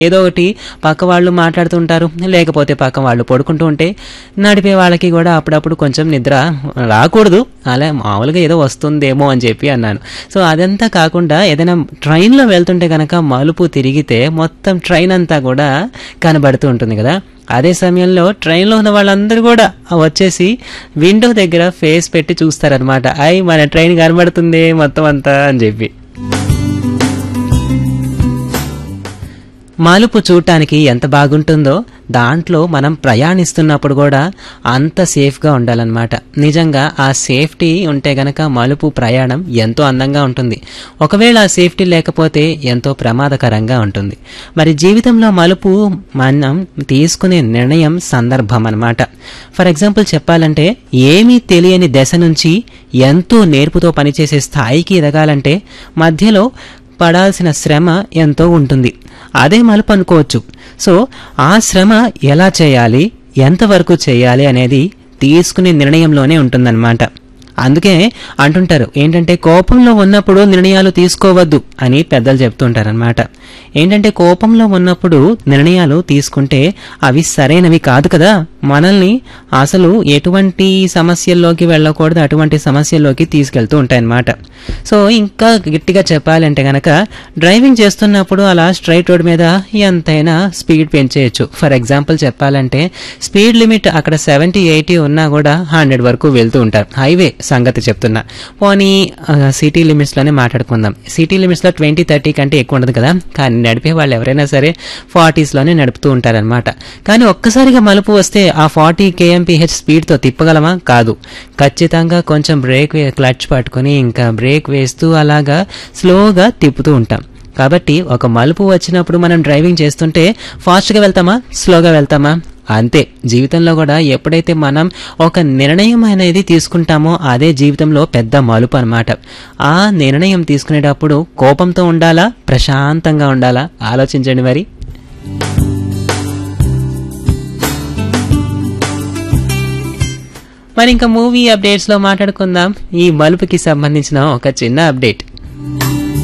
ఏదో ఒకటి పక్క వాళ్ళు మాట్లాడుతుంటారు లేకపోతే పక్క వాళ్ళు పడుకుంటూ ఉంటే నడిపే వాళ్ళకి కూడా అప్పుడప్పుడు కొంచెం నిద్ర రాకూడదు అలా మామూలుగా ఏదో వస్తుందేమో అని చెప్పి అన్నాను సో అదంతా కాకుండా ఏదైనా ట్రైన్లో వెళ్తుంటే కనుక మలుపు తిరిగితే మొత్తం ట్రైన్ అంతా కూడా కనబడుతూ ఉంటుంది కదా అదే సమయంలో ట్రైన్లో ఉన్న వాళ్ళందరూ కూడా వచ్చేసి విండో దగ్గర ఫేస్ పెట్టి చూస్తారనమాట అయ్ మన ట్రైన్ కనబడుతుంది మొత్తం అంతా అని చెప్పి మలుపు చూడటానికి ఎంత బాగుంటుందో దాంట్లో మనం ప్రయాణిస్తున్నప్పుడు కూడా అంత సేఫ్గా ఉండాలన్నమాట నిజంగా ఆ సేఫ్టీ ఉంటే గనక మలుపు ప్రయాణం ఎంతో అందంగా ఉంటుంది ఒకవేళ ఆ సేఫ్టీ లేకపోతే ఎంతో ప్రమాదకరంగా ఉంటుంది మరి జీవితంలో మలుపు మనం తీసుకునే నిర్ణయం సందర్భం అన్నమాట ఫర్ ఎగ్జాంపుల్ చెప్పాలంటే ఏమీ తెలియని దశ నుంచి ఎంతో నేర్పుతో పనిచేసే స్థాయికి ఎదగాలంటే మధ్యలో పడాల్సిన శ్రమ ఎంతో ఉంటుంది అదే మలుపు అనుకోవచ్చు సో ఆ శ్రమ ఎలా చేయాలి ఎంతవరకు చేయాలి అనేది తీసుకునే నిర్ణయంలోనే ఉంటుందన్నమాట అందుకే అంటుంటారు ఏంటంటే కోపంలో ఉన్నప్పుడు నిర్ణయాలు తీసుకోవద్దు అని పెద్దలు చెప్తుంటారనమాట ఏంటంటే కోపంలో ఉన్నప్పుడు నిర్ణయాలు తీసుకుంటే అవి సరైనవి కాదు కదా మనల్ని అసలు ఎటువంటి సమస్యల్లోకి వెళ్ళకూడదు అటువంటి సమస్యల్లోకి తీసుకెళ్తూ ఉంటాయన్నమాట సో ఇంకా గట్టిగా చెప్పాలంటే గనక డ్రైవింగ్ చేస్తున్నప్పుడు అలా స్ట్రైట్ రోడ్ మీద ఎంతైనా స్పీడ్ పెంచేయచ్చు ఫర్ ఎగ్జాంపుల్ చెప్పాలంటే స్పీడ్ లిమిట్ అక్కడ సెవెంటీ ఎయిటీ ఉన్నా కూడా హండ్రెడ్ వరకు వెళ్తూ ఉంటారు హైవే సంగతి చెప్తున్నా పోనీ ఆ, సిటీ లిమిట్స్లోనే మాట్లాడుకుందాం సిటీ లిమిట్స్లో ట్వంటీ థర్టీ కంటే ఎక్కువ ఉండదు కదా కానీ నడిపే వాళ్ళు ఎవరైనా సరే ఫార్టీస్లోనే నడుపుతూ ఉంటారనమాట కానీ ఒక్కసారిగా మలుపు వస్తే ఆ ఫార్టీ కేఎంపీహెచ్ స్పీడ్తో తిప్పగలమా కాదు ఖచ్చితంగా కొంచెం బ్రేక్ వే క్లచ్ పట్టుకొని ఇంకా బ్రేక్ వేస్తూ అలాగా స్లోగా తిప్పుతూ ఉంటాం కాబట్టి ఒక మలుపు వచ్చినప్పుడు మనం డ్రైవింగ్ చేస్తుంటే ఫాస్ట్గా వెళ్తామా స్లోగా వెళ్తామా అంతే జీవితంలో కూడా ఎప్పుడైతే మనం ఒక నిర్ణయం అనేది తీసుకుంటామో అదే జీవితంలో పెద్ద మలుపు అన్నమాట ఆ నిర్ణయం తీసుకునేటప్పుడు కోపంతో ఉండాలా ప్రశాంతంగా ఉండాలా ఆలోచించండి మరి మరి ఇంకా మూవీ అప్డేట్స్లో మాట్లాడుకుందాం ఈ మలుపుకి సంబంధించిన ఒక చిన్న అప్డేట్